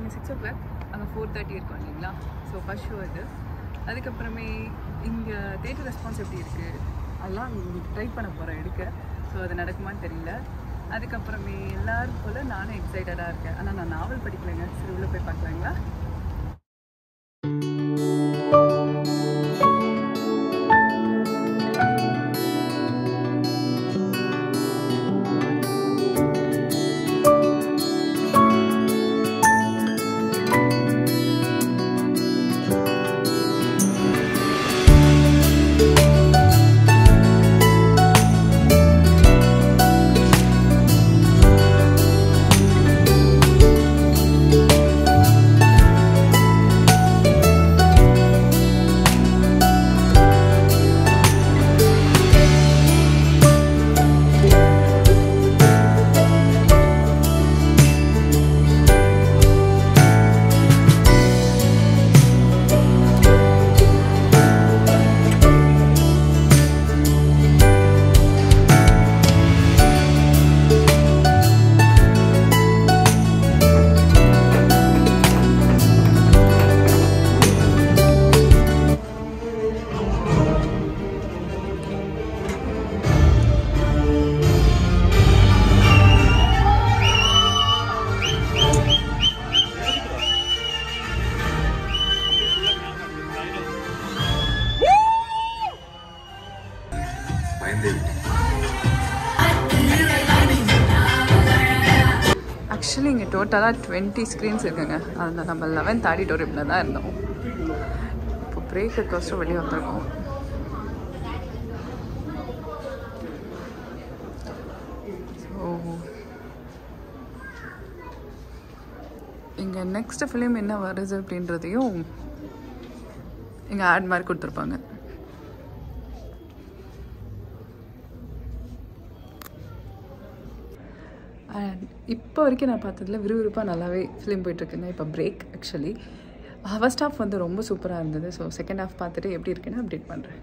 இங்கே six o'clock அங்கே four thirty இருக்கும் இல்லைங்களா ஸோ ஃபஸ்ட் ஷோ இது அதுக்கப்புறமே இங்கே தேட்டர் ரெஸ்பான்ஸ் எப்படி இருக்குது அதெல்லாம் உங்களுக்கு ட்ரை பண்ண போகிறேன் எடுக்க ஸோ அது நடக்குமான்னு தெரியல அதுக்கப்புறமே எல்லாரும் போல் நானும் எக்ஸைட்டடாக இருக்கேன் ஆனால் நான் நாவல் படிக்கலைங்க சரி உள்ளே போய் பார்க்கலாங்களா பயந்தே விட்டேன் ஆக்சுவலி இங்கே டோட்டலாக டுவெண்ட்டி ஸ்க்ரீன்ஸ் இருக்குங்க அதில் நம்ம லெவன்த் ஆடிட்டோரியமில் தான் இருந்தோம் இப்போ பிரேக்குக்கோசரம் வெளியே வந்திருக்கோம் ஸோ இங்கே நெக்ஸ்ட் ஃபிலிம் என்ன வருது அப்படின்றதையும் இங்கே ஆட் மாதிரி கொடுத்துருப்பாங்க அண்ட் இப்போ வரைக்கும் நான் பார்த்ததுல விறுவிறுப்பாக நல்லாவே ஃபிலிம் போயிட்டுருக்குங்க இப்போ பிரேக் ஆக்சுவலி ஃபர்ஸ்ட் ஹாஃப் வந்து ரொம்ப சூப்பராக இருந்தது ஸோ செகண்ட் ஹாஃப் பார்த்துட்டு எப்படி இருக்குன்னு அப்டேட் பண்ணுறேன்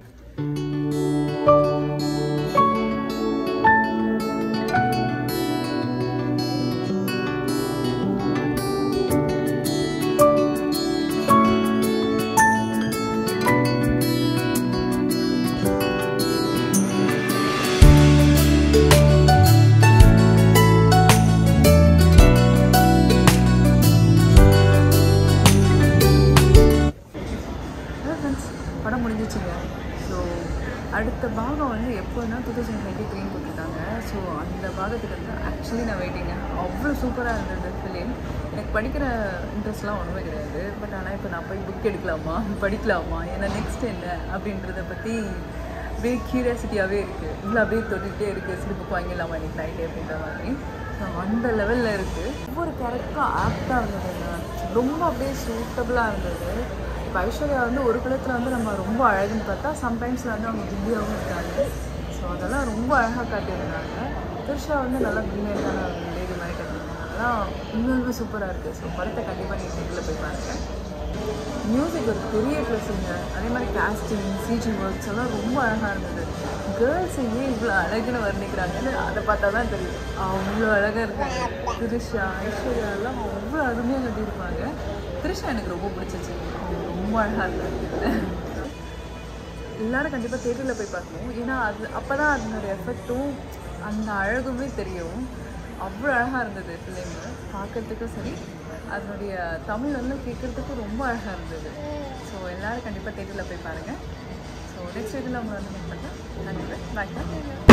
ஃப்ரெண்ட்ஸ் படம் முடிஞ்சிச்சுங்க ஸோ அடுத்த பாகம் வந்து எப்போனா டூ தௌசண்ட் டுவெண்ட்டி த்ரீன்னு போட்டிருக்காங்க ஸோ அந்த பாகத்துக்கு வந்து ஆக்சுவலி நான் வெயிட்டிங்க அவ்வளோ சூப்பராக இருந்தது ஃபிலிம் எனக்கு படிக்கிற இன்ட்ரெஸ்ட்லாம் ஒன்றுமே கிடையாது பட் ஆனால் இப்போ நான் போய் புக் எடுக்கலாமா படிக்கலாமா ஏன்னா நெக்ஸ்ட் என்ன அப்படின்றத பற்றி அப்படியே க்யூரியாசிட்டியாகவே இருக்குது இவ்வளோ அப்படியே தொட்டுக்கிட்டே இருக்குது சரி புக் வாங்கிடலாமா இன்னைக்கு நைட்டு அப்படின்ற மாதிரி ஸோ அந்த லெவலில் இருக்குது ஒவ்வொரு கேரக்டரும் ஆப்டாக இருந்ததுங்க ரொம்ப அப்படியே சூட்டபுளாக இருந்தது இப்போ ஐஸ்வர்யா வந்து ஒரு குளத்தில் வந்து நம்ம ரொம்ப அழகுன்னு பார்த்தா சம்டைம்ஸில் வந்து அவங்க ஜில்லியாகவும் இருக்காங்க ஸோ அதெல்லாம் ரொம்ப அழகாக காட்டியிருந்தாங்க திருஷா வந்து நல்லா ப்ரீமியண்டான லேடி மாதிரி காட்டியிருந்தாங்க அதெல்லாம் உண்மையுமே சூப்பராக இருக்குது ஸோ படத்தை கண்டிப்பாக நீங்கள் நேரில் போய் பாருங்கள் மியூசிக் ஒரு பெரிய ப்ளஸ்ஸுங்க அதே மாதிரி காஸ்டிங் சிஜி ஒர்க்ஸ் எல்லாம் ரொம்ப அழகாக இருந்தது கேர்ள்ஸ் ஏன் இவ்வளோ அழகுன்னு வர்ணிக்கிறாங்கன்னு அதை பார்த்தா தான் தெரியும் அவ்வளோ அழகாக இருக்காங்க திரிஷா ஐஸ்வர்யா எல்லாம் அவ்வளோ அருமையாக கட்டியிருப்பாங்க திரிஷா எனக்கு ரொம்ப பிடிச்சிச்சு அவங்க ரொம்ப அழகாக இருந்தாங்க எல்லாரும் கண்டிப்பாக தேட்டரில் போய் பார்க்கணும் ஏன்னா அது அப்போ தான் அதனுடைய எஃபெக்ட்டும் அந்த அழகுமே தெரியும் அவ்வளோ அழகாக இருந்தது ஃபிலிமு பார்க்கறதுக்கும் சரி அதனுடைய தமிழ் வந்து கேட்குறதுக்கும் ரொம்ப அழகாக இருந்தது ஸோ எல்லோரும் கண்டிப்பாக தேட்டரில் போய் பாருங்கள் ஸோ நெக்ஸ்ட் வீட்டில் உங்களை வந்து மீட் பண்ணுறேன் கண்டிப்பாக பாய்